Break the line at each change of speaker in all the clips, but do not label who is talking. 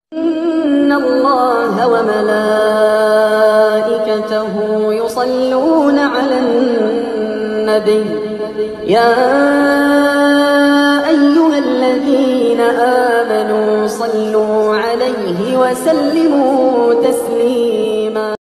إن الله وملائكته يصلون على النبي يا أيها الذين آمنوا صلوا عليه وسلموا تسليما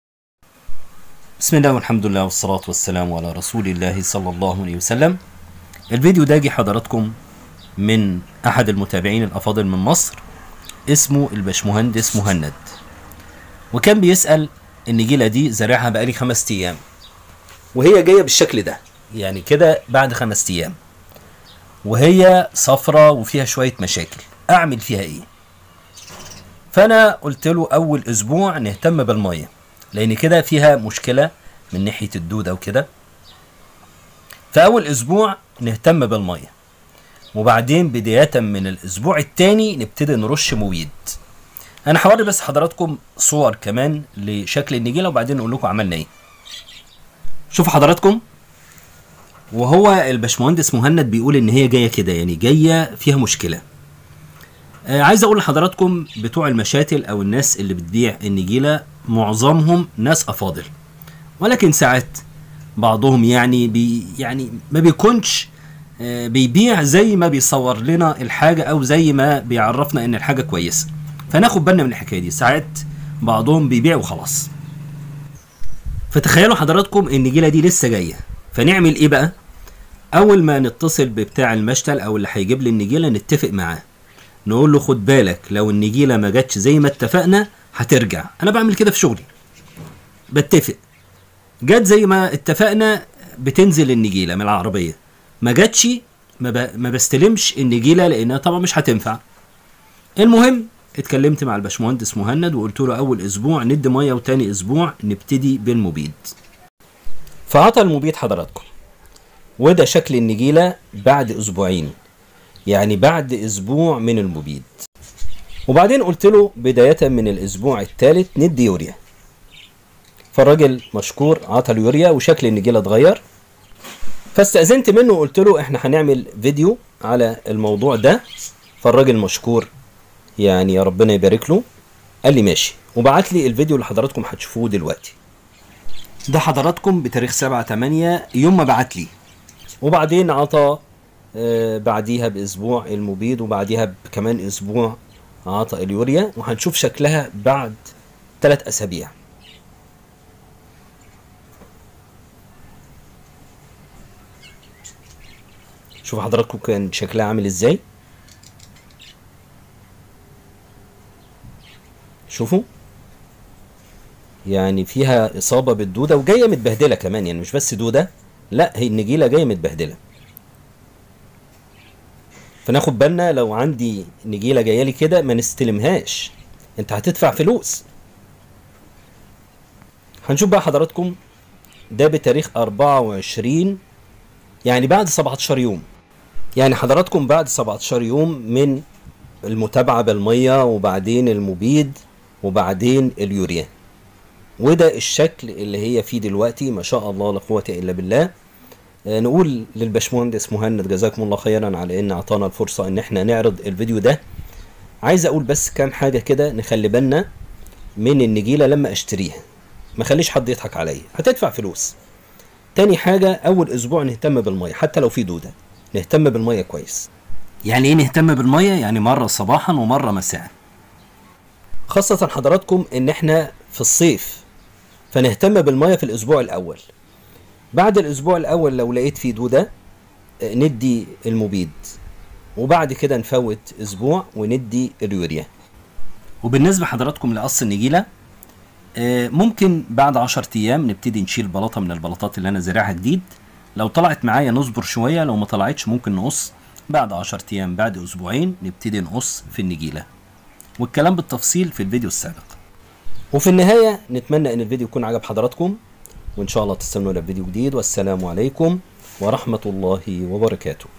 بسم الله والحمد لله والصلاة والسلام على رسول الله صلى الله عليه وسلم الفيديو ده جه حضراتكم من أحد المتابعين الأفاضل من مصر اسمه الباشمهندس مهند وكان بيسأل النجيلة دي زارعها بقالي خمس أيام وهي جاية بالشكل ده يعني كده بعد خمس أيام وهي صفرة وفيها شوية مشاكل أعمل فيها إيه؟ فأنا قلت له أول أسبوع نهتم بالمية لأن كده فيها مشكلة من ناحية الدودة وكده فأول أسبوع نهتم بالمية وبعدين بداية من الأسبوع التاني نبتدي نرش مبيد أنا هوري بس حضراتكم صور كمان لشكل النجيلة وبعدين نقول لكم عملنا إيه شوفوا حضراتكم وهو الباشمهندس مهند بيقول إن هي جاية كده يعني جاية فيها مشكلة آه عايز أقول لحضراتكم بتوع المشاتل أو الناس اللي بتبيع النجيلة معظمهم ناس أفاضل ولكن ساعات بعضهم يعني بي يعني ما بيكونش آه، بيبيع زي ما بيصور لنا الحاجة أو زي ما بيعرفنا إن الحاجة كويسة فناخد بالنا من الحكاية دي ساعات بعضهم بيبيع وخلاص فتخيلوا حضراتكم النجيلة دي لسه جاية فنعمل إيه بقى؟ أول ما نتصل ببتاع المشتل أو اللي هيجيب لي النجيلة نتفق معاه نقول له خد بالك لو النجيلة ما جاتش زي ما اتفقنا هترجع أنا بعمل كده في شغلي بتفق جت زي ما اتفقنا بتنزل النجيله من العربيه ما جاتش ما, ب... ما بستلمش النجيله لانها طبعا مش هتنفع المهم اتكلمت مع الباشمهندس مهند وقلت له اول اسبوع ندي ميه وتاني اسبوع نبتدي بالمبيد فعطى المبيد حضراتكم وده شكل النجيله بعد اسبوعين يعني بعد اسبوع من المبيد وبعدين قلت له بدايه من الاسبوع الثالث ندي يوريا فالراجل مشكور عطى اليوريا وشكل النجيله اتغير فاستأذنت منه وقلت له احنا هنعمل فيديو على الموضوع ده فالراجل مشكور يعني يا ربنا يبارك له قال لي ماشي وبعت لي الفيديو اللي حضراتكم هتشوفوه دلوقتي ده حضراتكم بتاريخ 7 8 يوم ما بعت لي وبعدين عطى آه، بعديها باسبوع المبيد وبعديها كمان اسبوع عطى اليوريا وهنشوف شكلها بعد ثلاث اسابيع شوفوا حضراتكم كان شكلها عامل ازاي شوفوا يعني فيها اصابه بالدوده وجايه متبهدله كمان يعني مش بس دوده لا هي النجيله جايه متبهدله فناخد بالنا لو عندي نجيله جايه لي كده ما نستلمهاش انت هتدفع فلوس هنشوف بقى حضراتكم ده بتاريخ 24 يعني بعد 17 يوم يعني حضراتكم بعد 17 يوم من المتابعة بالمية وبعدين المبيد وبعدين اليوريا وده الشكل اللي هي فيه دلوقتي ما شاء الله لا قوة إلا بالله آه، نقول للباشمهندس مهند جزاكم الله خيرا على ان اعطانا الفرصة ان احنا نعرض الفيديو ده عايز اقول بس كام حاجة كده نخلي بالنا من النجيلة لما اشتريها ما خليش حد يضحك عليا هتدفع فلوس تاني حاجة أول أسبوع نهتم بالمية حتى لو في دودة نهتم بالمية كويس يعني إيه نهتم بالمية؟ يعني مرة صباحا ومرة مساء خاصة حضراتكم إن إحنا في الصيف فنهتم بالمية في الأسبوع الأول بعد الأسبوع الأول لو لقيت فيه دودة آه، ندي المبيد وبعد كده نفوت أسبوع وندي اليوريا وبالنسبة حضراتكم لقص النجيلة آه، ممكن بعد 10 ايام نبتدي نشيل بلاطه من البلاطات اللي انا زارعها جديد لو طلعت معايا نصبر شويه لو ما طلعتش ممكن نقص بعد 10 ايام بعد اسبوعين نبتدي نقص في النجيله والكلام بالتفصيل في الفيديو السابق وفي النهايه نتمنى ان الفيديو يكون عجب حضراتكم وان شاء الله تستنونا في فيديو جديد والسلام عليكم ورحمه الله وبركاته